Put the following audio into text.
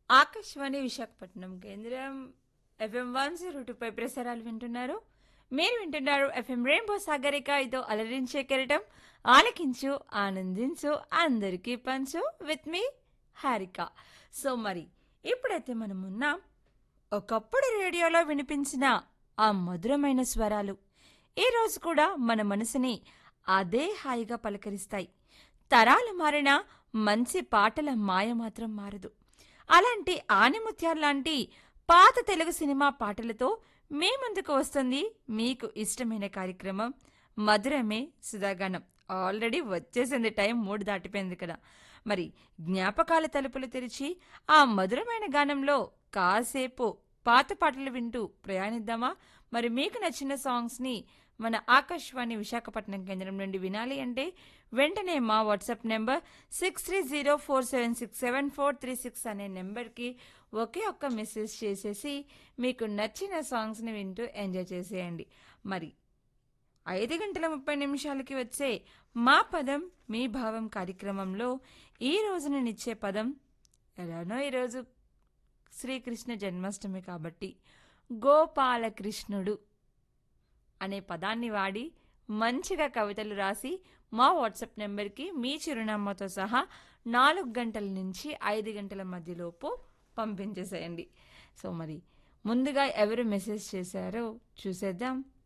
ఆకాశవాణి విశాఖపట్నం కేంద్రం FM one zero two పై ప్రసారాలు వింటున్నారు మీరు వింటున్నారు ఎఫ్ఎం రెయిన్బో సాగరిక ఇదో అలరించే కెరటం ఆలకించు ఆనందించు అందరికీ పంచు విత్ మీ హారిక సో మరి ఇప్పుడైతే మనం ఉన్నాం ఒకప్పుడు రేడియోలో వినిపించిన ఆ మధురమైన స్వరాలు ఈ రోజు కూడా మన మనసుని అదే హాయిగా పలకరిస్తాయి తరాలు మారినా మంచి పాటల మాయ మాత్రం మారదు అలాంటి ఆనిముత్యాలు లాంటి పాత తెలుగు సినిమా పాటలతో మీ ముందుకు వస్తుంది మీకు ఇష్టమైన కార్యక్రమం మధురమే సుధాగానం ఆల్రెడీ వచ్చేసింది టైం మూడు దాటిపోయింది కదా మరి జ్ఞాపకాల తలుపులు తెరిచి ఆ మధురమైన గానంలో కాసేపు పాత పాటలు వింటూ ప్రయాణిద్దామా మరి మీకు నచ్చిన సాంగ్స్ని మన ఆకాశవాణి విశాఖపట్నం కేంద్రం నుండి వినాలి అంటే వెంటనే మా WhatsApp number six three zero four seven six seven four three six అనే నెంబర్కి ఒకే ఒక్క మెసేజ్ చేసేసి మీకు నచ్చిన సాంగ్స్ని వింటూ ఎంజాయ్ చేసేయండి మరి ఐదు గంటల ముప్పై నిమిషాలకి వచ్చే మా పదం మీ భావం కార్యక్రమంలో ఈ రోజుననిచ్చే పదం ఎలానో ఈరోజు శ్రీకృష్ణ జన్మాష్టమి కాబట్టి గోపాలకృష్ణుడు అనే పదాన్ని వాడి మంచిగా కవితలు రాసి మా వాట్సాప్ నెంబర్కి మీ చిరునామాతో సహా నాలుగు గంటల నుంచి ఐదు గంటల మధ్యలోపు పంపించేసేయండి సో మరి ముందుగా ఎవరు మెసేజ్ చేశారో చూసేద్దాం